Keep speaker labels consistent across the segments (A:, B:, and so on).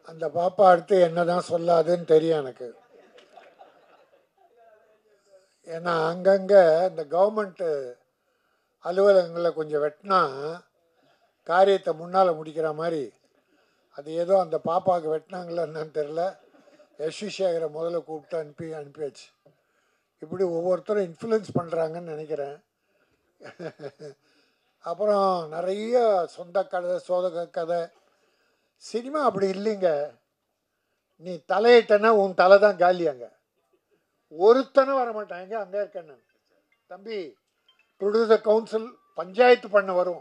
A: அந்த பாப்பா அடுத்து என்னதான் சொல்லாதுன்னு தெரியும் எனக்கு ஏன்னா அங்கங்கே இந்த கவர்மெண்ட்டு அலுவலகங்களில் கொஞ்சம் வெட்டினா காரியத்தை முன்னால் முடிக்கிற மாதிரி அது ஏதோ அந்த பாப்பாவுக்கு வெட்டினாங்களா என்னன்னு தெரில யஷ்வி சேகரை முதல்ல கூப்பிட்டு அனுப்பி அனுப்பியாச்சு இப்படி ஒவ்வொருத்தரும் இன்ஃப்ளூயன்ஸ் பண்ணுறாங்கன்னு நினைக்கிறேன் அப்புறம் நிறைய சொந்த கதை சோதக கதை சினிமா அப்படி இல்லைங்க நீ தலையிட்டனா உன் தலை தான் காலியாங்க ஒருத்தனும் வர மாட்டாங்க அங்கே இருக்கேன் நான் தம்பி ப்ரொடியூசர் கவுன்சில் பஞ்சாயத்து பண்ண வரும்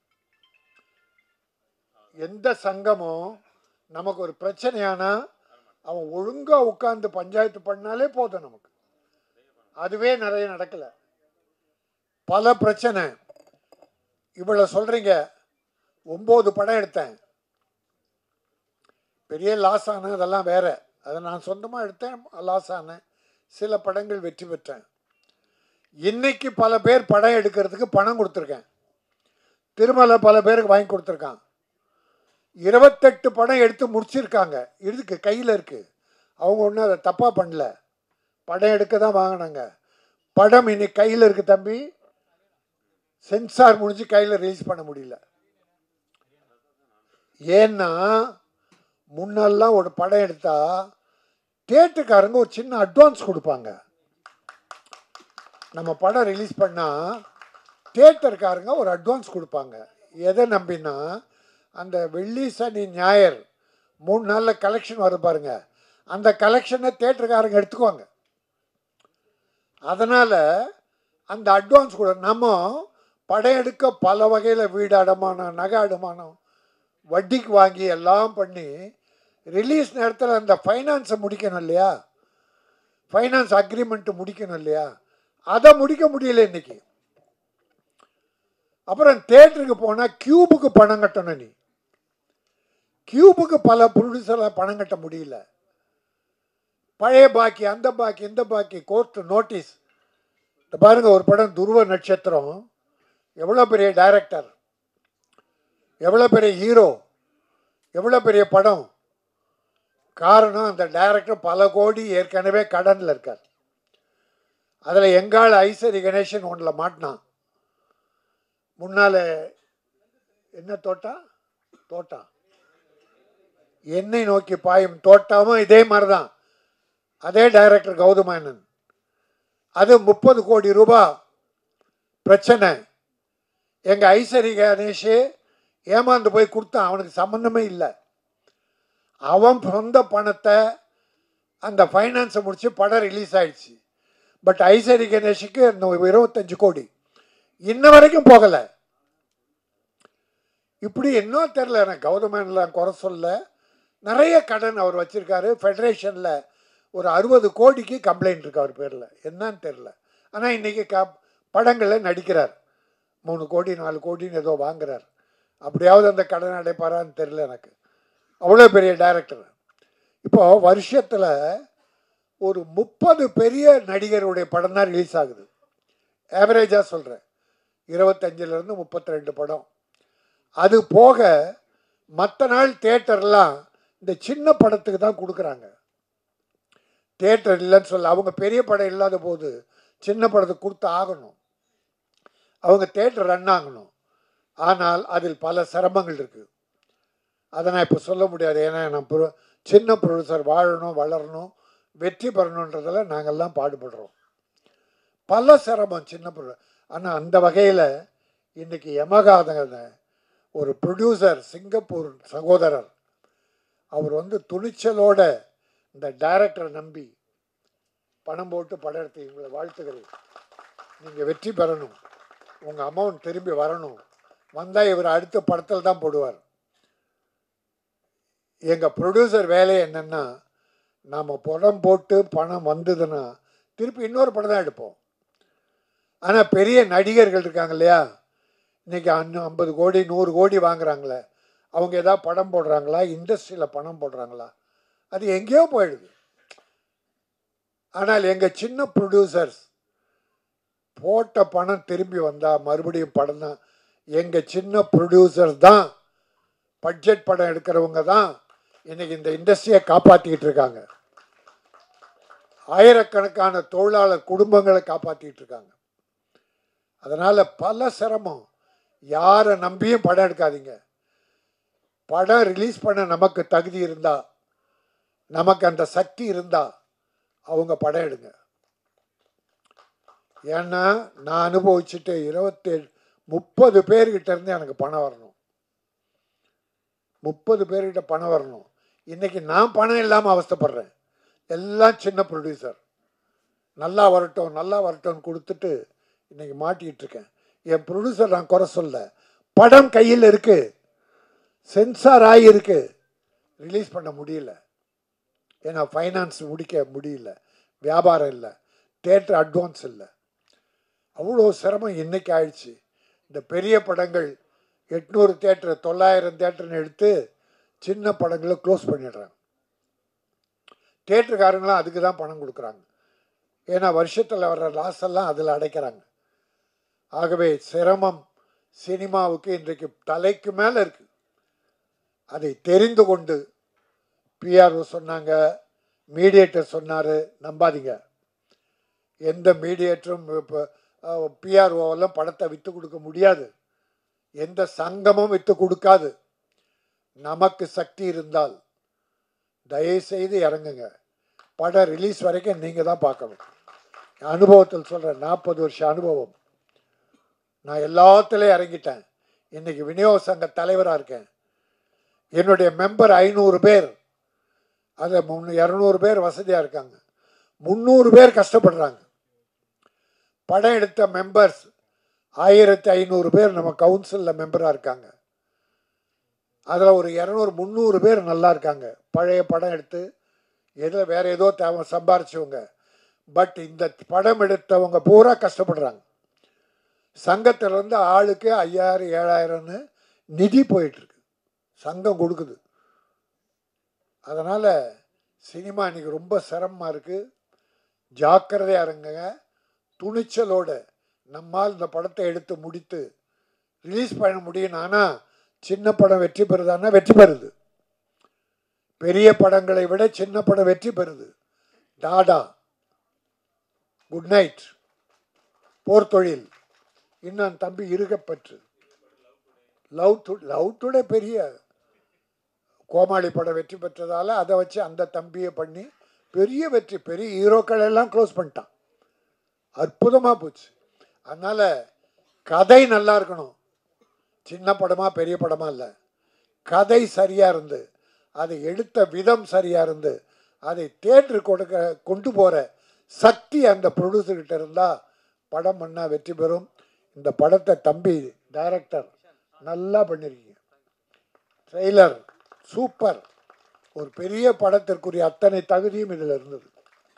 A: எந்த சங்கமும் நமக்கு ஒரு பிரச்சனையானா அவன் ஒழுங்கா உட்கார்ந்து பஞ்சாயத்து பண்ணாலே போதும் நமக்கு அதுவே நிறைய நடக்கல பல பிரச்சனை இவ்வளவு சொல்றீங்க ஒன்பது படம் எடுத்தேன் பெரிய லாஸ் ஆன அதெல்லாம் வேற அதை நான் சொந்தமாக எடுத்தேன் லாஸ் ஆனேன் சில படங்கள் வெற்றி பெற்றேன் இன்னைக்கு பல பேர் படம் எடுக்கிறதுக்கு பணம் கொடுத்துருக்கேன் திருமலை பல பேருக்கு வாங்கி கொடுத்துருக்கான் இருபத்தெட்டு படம் எடுத்து முடிச்சிருக்காங்க இதுக்கு கையில் இருக்கு அவங்க ஒன்றும் அதை தப்பாக பண்ணல படம் எடுக்க தான் வாங்கினாங்க படம் இன்னைக்கு கையில் இருக்கு தம்பி சென்சார் முடிஞ்சு கையில் ரிலீஸ் பண்ண முடியல ஏன்னா முன்னெல்லாம் ஒரு படம் எடுத்தா தேட்டருக்காரங்க ஒரு சின்ன அட்வான்ஸ் கொடுப்பாங்க நம்ம படம் ரிலீஸ் பண்ணால் தேட்டருக்காரங்க ஒரு அட்வான்ஸ் கொடுப்பாங்க எதை நம்பினா அந்த வெள்ளி சனி ஞாயிறு மூணு நாளில் கலெக்ஷன் வரும் பாருங்க அந்த கலெக்ஷனை தேட்டருக்காரங்க எடுத்துக்குவாங்க அதனால் அந்த அட்வான்ஸ் கூட நம்ம படம் எடுக்க பல வகையில் வீடு அடமானம் நகை அடமானம் வட்டிக்கு வாங்கி எல்லாம் பண்ணி ரிலீஸ் நேரத்தில் அந்த ஃபைனான்ஸை முடிக்கணும் இல்லையா ஃபைனான்ஸ் அக்ரிமெண்ட் முடிக்கணும் இல்லையா அதை முடிக்க முடியல இன்னைக்கு அப்புறம் தேட்டருக்கு போனால் கியூபுக்கு பணம் கட்டணும் நீ கியூபுக்கு பல ப்ரொடியூசரில் பணம் கட்ட முடியல பழைய பாக்கி அந்த பாக்கி இந்த பாக்கி கோர்ட் நோட்டீஸ் இந்த பாருங்க ஒரு படம் துருவ நட்சத்திரம் எவ்வளோ பெரிய டைரக்டர் எவ்வளோ பெரிய ஹீரோ எவ்வளோ பெரிய படம் காரணம் அந்த டைரக்டர் பல கோடி ஏற்கனவே கடனில் இருக்கார் அதில் எங்காள் ஐசரி கணேசன் ஒன்றில் மாட்டினான் முன்னால் என்ன தோட்டா தோட்டா என்னை நோக்கி பாயும் தோட்டமும் இதே மாதிரி தான் அதே டைரக்டர் கௌதமேனன் அது முப்பது கோடி ரூபாய் பிரச்சனை எங்கள் ஐசரி கணேஷ் ஏமாந்து போய் கொடுத்தான் அவனுக்கு சம்மந்தமே இல்லை அவன் சொந்த பணத்தை அந்த ஃபைனான்ஸை முடித்து படம் ரிலீஸ் ஆயிடுச்சு பட் ஐசரி கணேஷுக்கு இந்த இருபத்தஞ்சு கோடி இன்ன வரைக்கும் போகலை இப்படி இன்னும் தெரில எனக்கு கௌதமேன்லாம் குறை சொல்ல நிறைய கடன் அவர் வச்சிருக்காரு ஃபெடரேஷனில் ஒரு அறுபது கோடிக்கு கம்ப்ளைண்ட் இருக்கு அவர் பேரில் என்னன்னு தெரில ஆனால் இன்றைக்கி க படங்களில் நடிக்கிறார் மூணு கோடி நாலு கோடின்னு ஏதோ வாங்குறார் அப்படியாவது அந்த கடன் அடைப்பாரான்னு தெரில எனக்கு அவ்வளோ பெரிய டைரக்டர் இப்போ வருஷத்தில் ஒரு முப்பது பெரிய நடிகருடைய படம் தான் ரிலீஸ் ஆகுது ஆவரேஜாக சொல்கிறேன் இருபத்தஞ்சிலேருந்து முப்பத்தி ரெண்டு படம் அது போக மற்ற நாள் தேட்டர்லாம் இந்த சின்ன படத்துக்கு தான் கொடுக்குறாங்க தேட்டர் இல்லைன்னு சொல்ல அவங்க பெரிய படம் இல்லாத போது சின்ன படத்துக்கு கொடுத்து ஆகணும் அவங்க தேட்டர் ரன் ஆகணும் ஆனால் அதில் பல சிரமங்கள் இருக்குது அதை நான் இப்போ சொல்ல முடியாது ஏன்னா நான் ப்ரொ சின்ன ப்ரொடியூசர் வாழணும் வளரணும் வெற்றி பெறணுன்றதில் நாங்கள்லாம் பாடுபடுறோம் பல சிரமம் சின்ன ப்ரொ ஆனால் அந்த வகையில் இன்னைக்கு யமகாதங்க ஒரு ப்ரொடியூசர் சிங்கப்பூர் சகோதரர் அவர் வந்து துணிச்சலோட இந்த டைரக்டரை நம்பி பணம் போட்டு படம் எடுத்து உங்களை வாழ்த்துகிறேன் நீங்கள் வெற்றி பெறணும் உங்கள் அமௌண்ட் திரும்பி வரணும் வந்தால் இவர் அடுத்த படத்தில் தான் போடுவார் எங்கள் ப்ரொடியூசர் வேலை என்னென்னா நாம் படம் போட்டு பணம் வந்ததுன்னா திருப்பி இன்னொரு படம் தான் எடுப்போம் ஆனால் பெரிய நடிகர்கள் இருக்காங்க இல்லையா இன்றைக்கி அன்னும் ஐம்பது கோடி நூறு கோடி வாங்குறாங்களே அவங்க ஏதாவது படம் போடுறாங்களா இண்டஸ்ட்ரியில் பணம் போடுறாங்களா அது எங்கேயோ போயிடுது ஆனால் எங்கள் சின்ன ப்ரொடியூசர்ஸ் போட்ட பணம் திரும்பி வந்தால் மறுபடியும் படம் தான் எங்கள் சின்ன ப்ரொடியூசர்ஸ் தான் பட்ஜெட் படம் எடுக்கிறவங்க தான் இன்னைக்கு இந்த இண்டஸ்ட்ரியை காப்பாற்றிக்கிட்டு இருக்காங்க ஆயிரக்கணக்கான தொழிலாளர் குடும்பங்களை காப்பாற்றிட்டு இருக்காங்க அதனால் பல சிரமம் யாரை நம்பியும் படம் எடுக்காதீங்க படம் ரிலீஸ் பண்ண நமக்கு தகுதி இருந்தா நமக்கு அந்த சக்தி இருந்தா அவங்க படம் எடுங்க ஏன்னா நான் அனுபவிச்சுட்டு இருபத்தேழு முப்பது பேர்கிட்ட இருந்து எனக்கு பணம் வரணும் முப்பது பேர்கிட்ட பணம் வரணும் இன்னைக்கு நான் பணம் இல்லாமல் அவஸ்தைப்படுறேன் எல்லாம் சின்ன ப்ரொடியூசர் நல்லா வரட்டும் நல்லா வரட்டும்னு கொடுத்துட்டு இன்னைக்கு மாட்டிக்கிட்டு இருக்கேன் என் ப்ரொடியூசர் நான் குறை சொல்ல படம் கையில் இருக்கு சென்சார் ஆகியிருக்கு ரிலீஸ் பண்ண முடியல ஏன்னா ஃபைனான்ஸ் முடிக்க முடியல வியாபாரம் இல்லை தேட்டர் அட்வான்ஸ் இல்லை அவ்வளோ சிரமம் இன்னைக்கு ஆயிடுச்சு இந்த பெரிய படங்கள் எட்நூறு தேட்டர் தொள்ளாயிரம் தேட்டர்னு எடுத்து சின்ன படங்களை க்ளோஸ் பண்ணிடுறாங்க தேட்டருக்காரங்களாம் அதுக்கு தான் பணம் கொடுக்குறாங்க ஏன்னா வருஷத்தில் வர்ற லாஸ் எல்லாம் அதில் அடைக்கிறாங்க ஆகவே சிரமம் சினிமாவுக்கு இன்றைக்கு தலைக்கு மேலே இருக்கு அதை தெரிந்து கொண்டு பிஆர்ஓ சொன்னாங்க மீடியேட்டர் சொன்னார் நம்பாதீங்க எந்த மீடியேட்டரும் இப்போ பிஆர்ஓவெல்லாம் படத்தை விற்று கொடுக்க முடியாது எந்த சங்கமும் விற்று கொடுக்காது நமக்கு சக்தி இருந்தால் தயவுசெய்து இறங்குங்க படம் ரிலீஸ் வரைக்கும் நீங்கள் தான் பார்க்கணும் என் அனுபவத்தில் சொல்கிறேன் நாற்பது வருஷம் அனுபவம் நான் எல்லாத்துலேயும் இறங்கிட்டேன் இன்னைக்கு விநியோக சங்க தலைவராக இருக்கேன் என்னுடைய மெம்பர் ஐநூறு பேர் அது முன்னூ இரநூறு பேர் வசதியாக இருக்காங்க முந்நூறு பேர் கஷ்டப்படுறாங்க படம் எடுத்த மெம்பர்ஸ் ஆயிரத்தி ஐநூறு பேர் நம்ம கவுன்சிலில் மெம்பராக இருக்காங்க அதில் ஒரு இரநூறு முந்நூறு பேர் நல்லா இருக்காங்க பழைய படம் எடுத்து எதில் வேற ஏதோ தேவை சம்பாரிச்சவங்க பட் இந்த படம் எடுத்தவங்க பூரா கஷ்டப்படுறாங்க சங்கத்திலேருந்து ஆளுக்கு ஐயாயிரம் ஏழாயிரம்னு நிதி போயிட்டுருக்கு சங்கம் கொடுக்குது அதனால் சினிமா இன்னைக்கு ரொம்ப சிரமமாக இருக்குது ஜாக்கிரதையாக இருங்க துணிச்சலோட நம்மால் இந்த படத்தை எடுத்து முடித்து ரிலீஸ் பண்ண முடியும் ஆனால் சின்ன படம் வெற்றி பெறுதான்னா வெற்றி பெறுது பெரிய படங்களை விட சின்ன படம் வெற்றி பெறுது டாடா குட் நைட் போர் தொழில் இன்னும் தம்பி Irugapatru love to love today பெரிய கோமாளி படம் வெற்றி பெற்றதால அதை வச்சு அந்த தம்பியை பண்ணி பெரிய வெற்றி பெரிய ஹீரோக்கள் எல்லாம் க்ளோஸ் பண்ணிட்டான் அற்புதமாக போச்சு அதனால் கதை நல்லா இருக்கணும் சின்ன படமா பெரிய படமா இல்லை கதை சரியாக இருந்து அதை எடுத்த விதம் சரியாக இருந்து அதை தேட்டரு கொடுக்க கொண்டு போகிற சக்தி அந்த ப்ரொடியூசர்கிட்ட இருந்தால் படம் பண்ணால் வெற்றி பெறும் இந்த படத்தை தம்பி டைரக்டர் நல்லா பண்ணியிருக்கீங்க ட்ரெய்லர் சூப்பர் ஒரு பெரிய படத்திற்குரிய அத்தனை தகுதியும் இதில் இருந்தது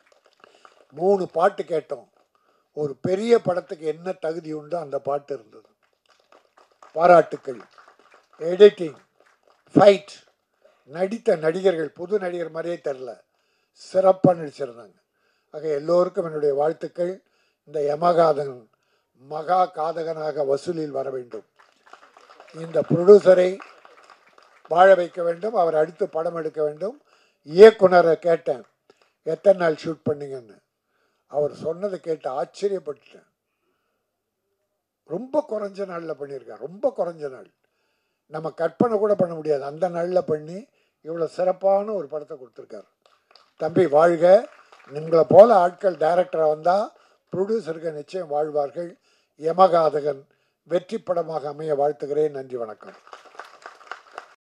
A: மூணு பாட்டு கேட்டோம் ஒரு பெரிய படத்துக்கு என்ன தகுதி உண்டோ அந்த பாட்டு இருந்தது பாராட்டுக்கள் எடிட்டிங் ஃபைட் நடித்த நடிகர்கள் புது நடிகர் மாதிரியே தெரில சிறப்பாக நடிச்சிருந்தாங்க ஆக எல்லோருக்கும் என்னுடைய வாழ்த்துக்கள் இந்த யமகாதன் மகா காதகனாக வசூலில் வர வேண்டும் இந்த ப்ரொடியூசரை வாழ வைக்க வேண்டும் அவர் அடுத்து படம் எடுக்க வேண்டும் இயக்குனரை கேட்டேன் எத்தனை நாள் ஷூட் பண்ணீங்கன்னு அவர் சொன்னதை கேட்டு ஆச்சரியப்பட்டுட்டேன் ரொம்ப குறைஞ்ச நாளில் பண்ணியிருக்கார் ரொம்ப குறைஞ்ச நாள் நம்ம கற்பனை கூட பண்ண முடியாது அந்த நாளில் பண்ணி இவ்வளோ சிறப்பான ஒரு படத்தை கொடுத்துருக்காரு தம்பி வாழ்க உங்களை போல ஆட்கள் டைரக்டராக வந்தால் ப்ரொடியூசருக்கு நிச்சயம் வாழ்வார்கள் யமகாதகன் வெற்றி படமாக அமைய வாழ்த்துகிறேன் நன்றி வணக்கம்